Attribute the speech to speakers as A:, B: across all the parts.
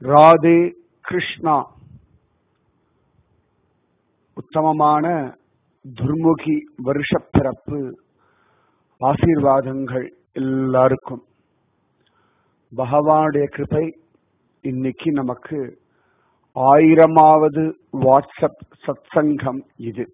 A: ராதே கிருஷ்ணா உத்தமமான துர்முகி வருஷ பிறப்பு ஆசீர்வாதங்கள் எல்லாருக்கும் பகவானுடைய கிருபை இன்னைக்கு நமக்கு ஆயிரமாவது வாட்ஸ்அப் சத்சங்கம் இது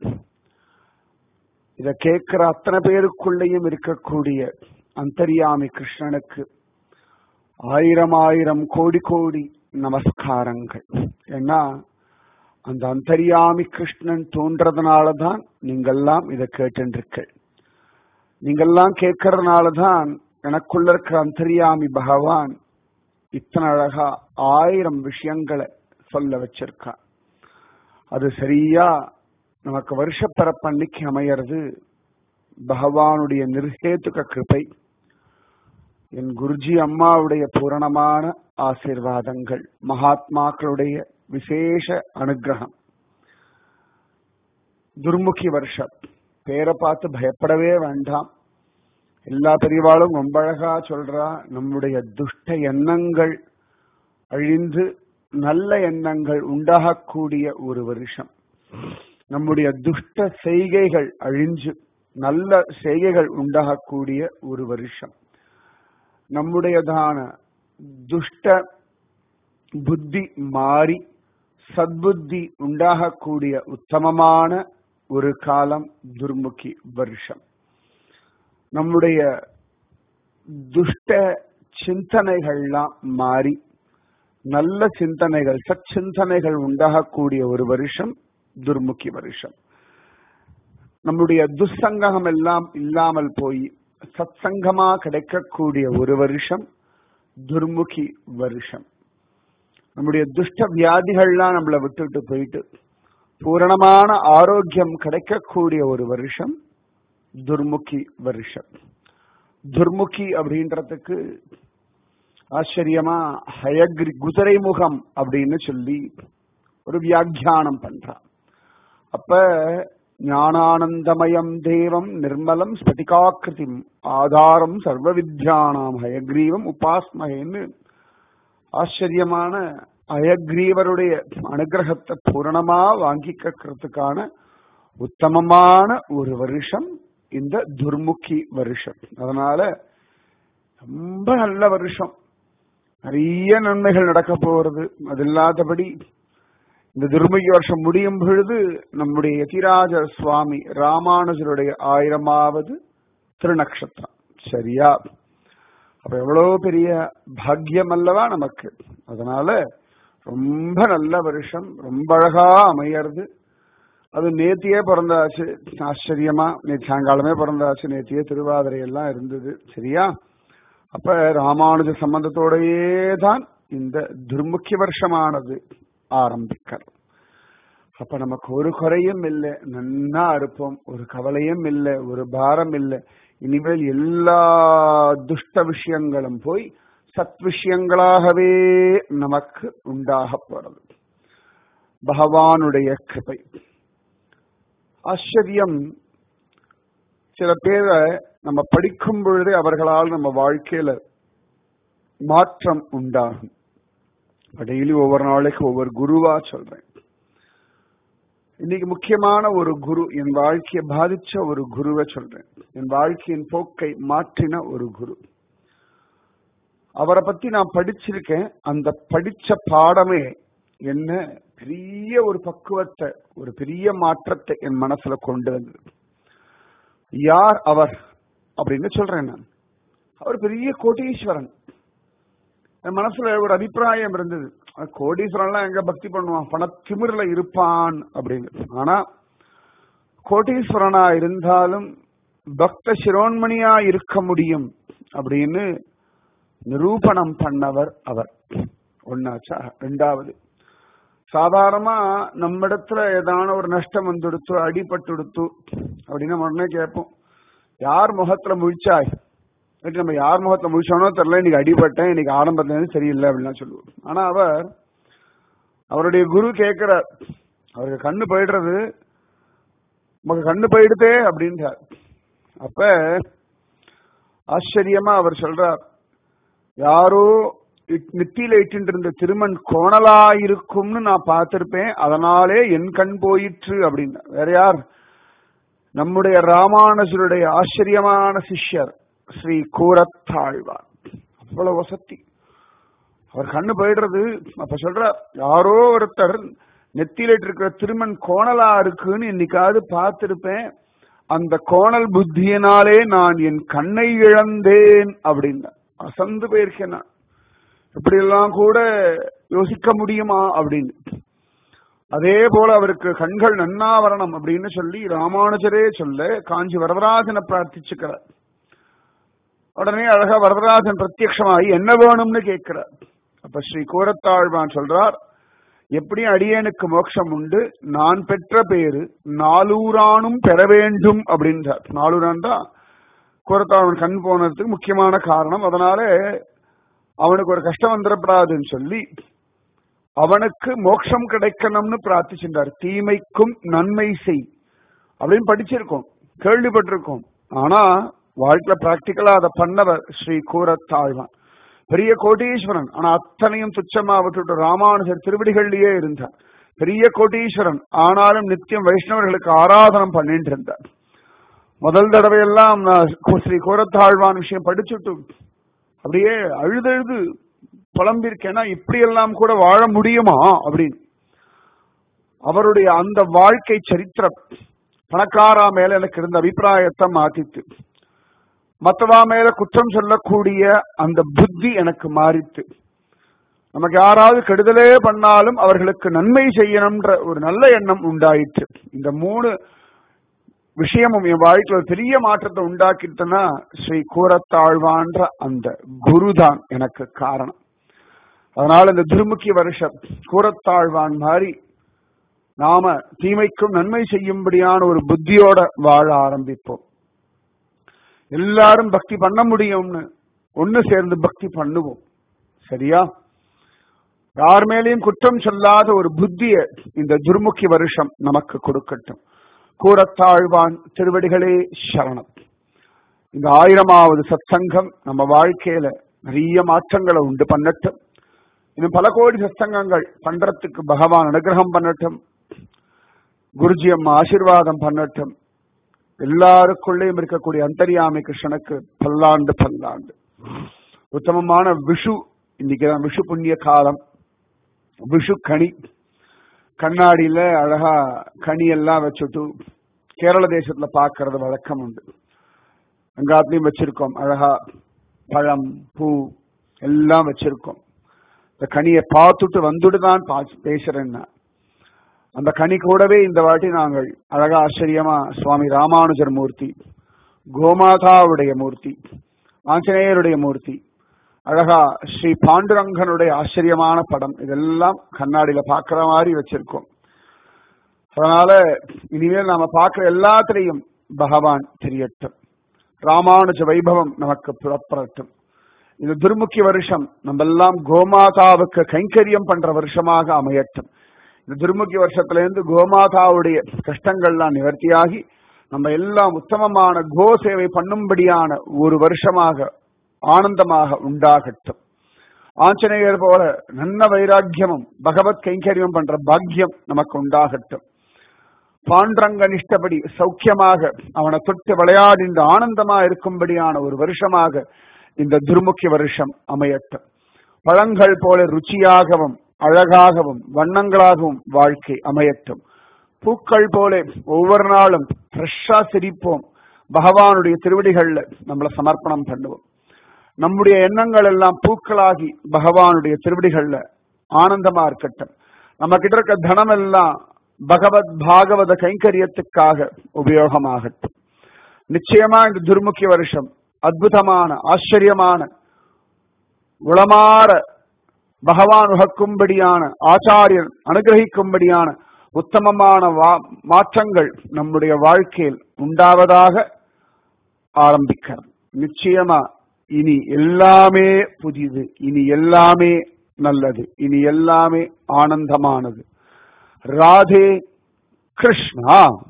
A: இத கேட்கிற அத்தனை பேருக்குள்ளேயும் இருக்கக்கூடிய அந்தரியாமி கிருஷ்ணனுக்கு ஆயிரம் ஆயிரம் கோடி கோடி நமஸ்காரங்கள் ஏன்னா அந்த அந்தரியாமி கிருஷ்ணன் தோன்றதுனால தான் நீங்கெல்லாம் இதை கேட்டுருக்க நீங்கெல்லாம் கேட்கறதுனால தான் எனக்குள்ள இருக்கிற அந்தரியாமி பகவான் இத்தனை அழகா ஆயிரம் விஷயங்களை சொல்ல வச்சிருக்கா அது சரியா நமக்கு வருஷப்பிறப்பன்னைக்கு அமையறது பகவானுடைய நிர்ஹேதுக கிருபை என் குருஜி அம்மாவுடைய பூரணமான ஆசீர்வாதங்கள் மகாத்மாக்களுடைய விசேஷ அனுகிரகம் துர்முகி வருஷம் பேரை பார்த்து பயப்படவே வேண்டாம் எல்லா பெரியவாளும் ரொம்ப அழகா சொல்றா நம்முடைய துஷ்ட எண்ணங்கள் அழிந்து நல்ல எண்ணங்கள் உண்டாகக்கூடிய ஒரு வருஷம் நம்முடைய துஷ்ட செய்கைகள் அழிஞ்சு நல்ல செய்கைகள் உண்டாகக்கூடிய ஒரு வருஷம் நம்முடையதான துஷ்ட புத்தி மாறி சத்புத்தி உண்டாகக்கூடிய உத்தமமான ஒரு காலம் துர்முகி வருஷம் நம்முடைய துஷ்ட சிந்தனைகள்லாம் மாறி நல்ல சிந்தனைகள் சச்சிந்தனைகள் உண்டாகக்கூடிய ஒரு வருஷம் துர்முகி வருஷம் நம்முடைய துஸ்சங்கம் எல்லாம் இல்லாமல் போய் சத்சங்கமா கிடைக்கக்கூடிய ஒரு வருஷம் துர்முகி வருஷம் நம்முடைய துஷ்ட வியாதிகள்லாம் நம்மளை விட்டுட்டு போயிட்டு பூரணமான ஆரோக்கியம் கிடைக்கக்கூடிய ஒரு வருஷம் துர்முகி வருஷம் துர்முகி அப்படின்றதுக்கு ஆச்சரியமா ஹயக்ரி குதிரை முகம் அப்படின்னு சொல்லி ஒரு வியாக்கியானம் பண்றான் அப்ப ஞானானந்தமயம் தேவம் நிர்மலம் ஸ்பட்டிகாக்கிருதிம் ஆதாரம் சர்வ வித்யானாம் ஹயக்ரீவம் உபாஸ்மகேன்னு ஆச்சரியமான அயக்ரீவருடைய அனுகிரகத்தை பூரணமா வாங்கிக்கிறதுக்கான உத்தமமான ஒரு வருஷம் இந்த துர்முகி வருஷம் அதனால ரொம்ப நல்ல வருஷம் நிறைய நன்மைகள் நடக்க போறது அது இல்லாதபடி இந்த துர்முகி வருஷம் முடியும் பொழுது நம்முடைய யதிராஜ சுவாமி ராமானுஜருடைய ஆயிரமாவது திருநக்ஷத்திரம் சரியா அப்ப எவ்வளவு பெரிய பாக்கியம் அல்லவா நமக்கு அதனால ரொம்ப நல்ல வருஷம் ரொம்ப அழகா அமையறது அது நேத்தியே பிறந்தாச்சு ஆச்சரியமா நேற்று சாயங்காலமே பிறந்தாச்சு நேத்தியே திருவாதிரை எல்லாம் இருந்தது சரியா அப்ப ராமானுஜ சம்பந்தத்தோடையே தான் இந்த துர்முக்கிய வருஷமானது ஆரம்பிக்கிறது அப்ப நமக்கு ஒரு குறையும் இல்லை நன்னா இருப்போம் ஒரு கவலையும் இல்லை ஒரு பாரம் இல்லை இனிமேல் எல்லா துஷ்ட விஷயங்களும் போய் சத் விஷயங்களாகவே நமக்கு உண்டாக போறது பகவானுடைய கிருபை ஆச்சரியம் சில பேரை நம்ம படிக்கும் பொழுதே அவர்களால் நம்ம வாழ்க்கையில மாற்றம் உண்டாகும் டெய்லி ஒவ்வொரு நாளைக்கு ஒவ்வொரு குருவா சொல்றேன் இன்னைக்கு முக்கியமான ஒரு குரு என் வாழ்க்கையை பாதிச்ச ஒரு குருவை சொல்றேன் என் வாழ்க்கையின் போக்கை மாற்றின ஒரு குரு அவரை பத்தி நான் படிச்சிருக்கேன் அந்த படிச்ச பாடமே என்ன பெரிய ஒரு பக்குவத்தை ஒரு பெரிய மாற்றத்தை என் மனசுல கொண்டு வந்தது யார் அவர் அப்படின்னு சொல்றேன் நான் அவர் பெரிய கோட்டீஸ்வரன் என் மனசுல ஒரு அபிப்பிராயம் இருந்தது கோடீஸ்வரன்லாம் எங்க பக்தி பண்ணுவான் பணத்திமிர்ல இருப்பான் அப்படின்னு ஆனா கோட்டீஸ்வரனா இருந்தாலும் பக்த சிரோன்மணியா இருக்க முடியும் அப்படின்னு நிரூபணம் பண்ணவர் அவர் ஒன்னாச்சா ரெண்டாவது சாதாரணமா நம்ம இடத்துல ஏதான ஒரு நஷ்டம் வந்துடுத்து அடிபட்டுடுத்து அப்படின்னு உடனே கேட்போம் யார் முகத்துல முழிச்சாய் நம்ம யார் முகத்துல முழிச்சோனோ தெரியல இன்னைக்கு அடிபட்டேன் இன்னைக்கு ஆரம்பத்துல இருந்து சரியில்லை அப்படின்லாம் சொல்லுவோம் ஆனா அவர் அவருடைய குரு கேட்கிறார் அவருக்கு கண்ணு போயிடுறது நமக்கு கண்ணு போயிடுதே அப்படின்றார் அப்ப ஆச்சரியமா அவர் சொல்றார் யாரோ இட்- நெத்தியில இட்டு இருந்த திருமண் கோணலா இருக்கும்னு நான் பார்த்திருப்பேன் அதனாலே என் கண் போயிற்று அப்படின்னு வேற யார் நம்முடைய ராமானுஜருடைய ஆச்சரியமான சிஷ்யர் ஸ்ரீ கூரத்தாழ்வார் அவ்வளவு வசதி அவர் கண்ணு போயிடுறது அப்ப சொல்ற யாரோ ஒருத்தர் நெத்தியில இருக்கிற திருமண் கோணலா இருக்குன்னு என்னைக்காவது பார்த்திருப்பேன் அந்த கோணல் புத்தியினாலே நான் என் கண்ணை இழந்தேன் அப்படின்னு அசந்து போயிருக்கேன் நான் இப்படி எல்லாம் கூட யோசிக்க முடியுமா அப்படின்னு அதே போல அவருக்கு கண்கள் நன்னாவரணம் அப்படின்னு சொல்லி ராமானுஜரே சொல்ல காஞ்சி வரதராஜனை பிரார்த்திச்சுக்கிறார் உடனே அழகா வரதராஜன் பிரத்யக்ஷமாகி என்ன வேணும்னு கேட்கிறார் அப்ப ஸ்ரீ கூரத்தாழ்வான் சொல்றார் எப்படியும் அடியேனுக்கு மோட்சம் உண்டு நான் பெற்ற பேரு நாலூரானும் பெற வேண்டும் அப்படின்றார் நாலூரான் தான் கூரத்தாழ்வன் கண் போனதுக்கு முக்கியமான காரணம் அதனால அவனுக்கு ஒரு கஷ்டம் வந்துடப்படாதுன்னு சொல்லி அவனுக்கு மோட்சம் கிடைக்கணும்னு பிரார்த்திச்சிருந்தார் தீமைக்கும் நன்மை செய் அப்படின்னு படிச்சிருக்கோம் கேள்விப்பட்டிருக்கோம் ஆனா வாழ்க்கையில பிராக்டிக்கலா அதை பண்ணவர் ஸ்ரீ கூரத்தாழ்வான் பெரிய கோட்டீஸ்வரன் ஆனா அத்தனையும் துச்சமா விட்டுட்டு ராமானுஜர் திருவடிகள்லயே இருந்தார் பெரிய கோட்டீஸ்வரன் ஆனாலும் நித்தியம் வைஷ்ணவர்களுக்கு ஆராதனம் பண்ணிட்டு இருந்தார் முதல் தடவையெல்லாம் நான் ஸ்ரீ கூரத்தாழ்வான் விஷயம் படிச்சுட்டு அப்படியே அழுதழுது புலம்பிருக்கேன்னா இப்படி எல்லாம் கூட வாழ முடியுமா அப்படின்னு அவருடைய அந்த வாழ்க்கை சரித்திரம் பணக்காரா மேல எனக்கு இருந்த அபிப்பிராயத்தை மாத்தித்து மத்தவா மேல குற்றம் சொல்லக்கூடிய அந்த புத்தி எனக்கு மாறித்து நமக்கு யாராவது கெடுதலே பண்ணாலும் அவர்களுக்கு நன்மை செய்யணும்ன்ற ஒரு நல்ல எண்ணம் உண்டாயிற்று இந்த மூணு விஷயமும் என் வாழ்க்கையில் ஒரு பெரிய மாற்றத்தை உண்டாக்கிட்டுனா ஸ்ரீ கூரத்தாழ்வான்ற அந்த குருதான் எனக்கு காரணம் அதனால இந்த திருமுக்கி வருஷம் கூரத்தாழ்வான் மாதிரி நாம தீமைக்கும் நன்மை செய்யும்படியான ஒரு புத்தியோட வாழ ஆரம்பிப்போம் எல்லாரும் பக்தி பண்ண முடியும்னு ஒன்னு சேர்ந்து பக்தி பண்ணுவோம் சரியா யார் மேலேயும் குற்றம் சொல்லாத ஒரு புத்திய இந்த துர்முகி வருஷம் நமக்கு கொடுக்கட்டும் கூறத்தாழ்வான் திருவடிகளே சரணம் இந்த ஆயிரமாவது சத்சங்கம் நம்ம வாழ்க்கையில நிறைய மாற்றங்களை உண்டு பண்ணட்டும் இன்னும் பல கோடி சத்சங்கங்கள் பண்றதுக்கு பகவான் அனுகிரகம் பண்ணட்டும் குருஜி அம்மா ஆசீர்வாதம் பண்ணட்டும் எல்லாருக்குள்ளேயும் இருக்கக்கூடிய அந்தரியாமை கிருஷ்ணனுக்கு பல்லாண்டு பல்லாண்டு உத்தமமான விஷு இன்னைக்கு தான் விஷு புண்ணிய காலம் விஷு கனி கண்ணாடியில அழகா கனி எல்லாம் வச்சுட்டு கேரள தேசத்துல பாக்குறது வழக்கம் உண்டு அங்காத்துலயும் வச்சிருக்கோம் அழகா பழம் பூ எல்லாம் வச்சிருக்கோம் இந்த கனியை பார்த்துட்டு வந்துட்டு தான் பா- பேசுறேன்னா அந்த கனி கூடவே இந்த வாட்டி நாங்கள் அழகா ஆச்சரியமா சுவாமி ராமானுஜர் மூர்த்தி கோமாதாவுடைய மூர்த்தி ஆஞ்சநேயருடைய மூர்த்தி அழகா ஸ்ரீ பாண்டுரங்கனுடைய ஆச்சரியமான படம் இதெல்லாம் கண்ணாடியில பார்க்கிற மாதிரி வச்சிருக்கோம் அதனால இனிமேல் நாம பார்க்கிற எல்லாத்திலையும் பகவான் தெரியட்டும் ராமானுஜ வைபவம் நமக்கு புறப்படட்டும் இந்த துர்முக்கி வருஷம் நம்ம எல்லாம் கோமாதாவுக்கு கைங்கரியம் பண்ற வருஷமாக அமையட்டும் இந்த துர்முகி வருஷத்துல இருந்து கோமாதாவுடைய கஷ்டங்கள்லாம் நிவர்த்தியாகி நம்ம எல்லாம் உத்தமமான கோ சேவை பண்ணும்படியான ஒரு வருஷமாக ஆனந்தமாக உண்டாகட்டும் ஆஞ்சநேயர் போல நல்ல வைராக்கியமும் பகவத் கைங்கரியம் பண்ற பாக்கியம் நமக்கு உண்டாகட்டும் பாண்டரங்க நிஷ்டபடி சௌக்கியமாக அவனை தொட்டு விளையாடிந்து ஆனந்தமா இருக்கும்படியான ஒரு வருஷமாக இந்த துர்முகி வருஷம் அமையட்டும் பழங்கள் போல ருச்சியாகவும் அழகாகவும் வண்ணங்களாகவும் வாழ்க்கை அமையட்டும் பூக்கள் போல ஒவ்வொரு நாளும் ஃப்ரெஷ்ஷா சிரிப்போம் பகவானுடைய திருவடிகள்ல நம்மளை சமர்ப்பணம் பண்ணுவோம் நம்முடைய எண்ணங்கள் எல்லாம் பூக்களாகி பகவானுடைய திருவடிகள்ல ஆனந்தமா இருக்கட்டும் நம்ம கிட்ட இருக்க தனம் எல்லாம் பகவத் பாகவத கைங்கரியத்துக்காக உபயோகமாகட்டும் நிச்சயமா இந்த துர்முகி வருஷம் அற்புதமான ஆச்சரியமான உளமாற பகவான் உகக்கும்படியான ஆச்சாரியன் அனுகிரகிக்கும்படியான உத்தமமான வா- மாற்றங்கள் நம்முடைய வாழ்க்கையில் உண்டாவதாக ஆரம்பிக்கிறது நிச்சயமா இனி எல்லாமே புதிது இனி எல்லாமே நல்லது இனி எல்லாமே ஆனந்தமானது ராதே கிருஷ்ணா